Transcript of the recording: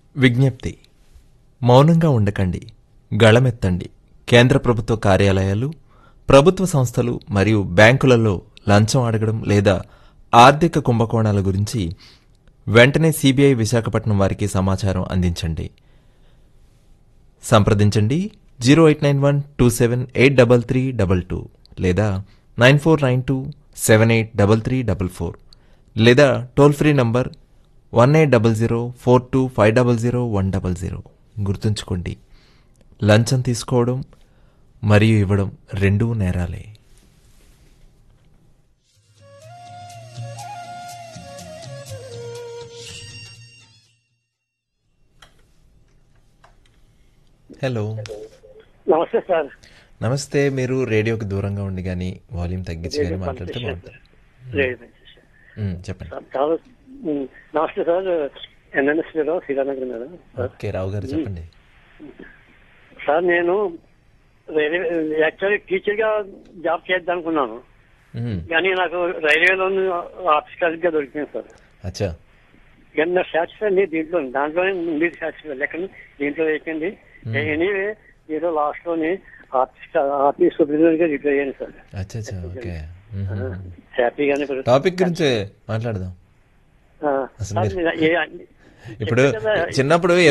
విజ్ఞప్తి మౌనంగా ఉండకండి గళమెత్తండి కేంద్ర ప్రభుత్వ కార్యాలయాలు ప్రభుత్వ సంస్థలు మరియు బ్యాంకులలో లంచం అడగడం లేదా ఆర్థిక కుంభకోణాల గురించి వెంటనే సిబిఐ విశాఖపట్నం వారికి సమాచారం అందించండి సంప్రదించండి zero eight nine one two seven eight double three double two లేదా nine four nine two seven eight double three double four లేదా toll free number one eight double zero four two five double zero one double zero గుర్తుంచుకోండి లంచం తీసుకోవడం మరియు ఇవ్వడం రెండూ నేరాలే hello నమస్తే సార్ నమస్తే మీరు రేడియోకి దూరంగా ఉండి కానీ వాల్యూమ్ తగ్గించి కానీ మాట్లాడితే బాగుంటుంది లేదు ఉమ్, చెప్పండి సార్, చాలా ఉమ్, నమస్తే సార్ ఎన్ఎన్ఎస్ లో శ్రీరానగర్ madam sir okay Rao garu చెప్పండి సార్ నేను రైల్వే యాక్చువల్లీ టీచర్ గా జాబ్ చేద్దాం అనుకున్నాను ఉమ్, కానీ నాకు రైల్వేలో ఆఫీస్ గా దొరికింది సార్ అచ్చా కానీ నా సాటిస్ఫై లేదు దీంట్లో దాంట్లోనే మీరు సాటిస్ఫై లేకండి దీంట్లో వేయకండి ఎనీవే ఏదో లాస్ట్ లోని ఆఫీస్ ఆఫీస్ సూపరింటెండెంట్ గా రిటైర్ అయ్యాను సార్ అచ్చా అచ్చా ఓకే ఉమ్, ఉమ్, ఉమ్. హ్యాపీగానే టాపిక్ గురించి మాట్లాడదాం ఆ, అసలు సార్, మీరు- ఏ- ఇప్పుడు చెప్పాను కదా, చిన్నప్పుడు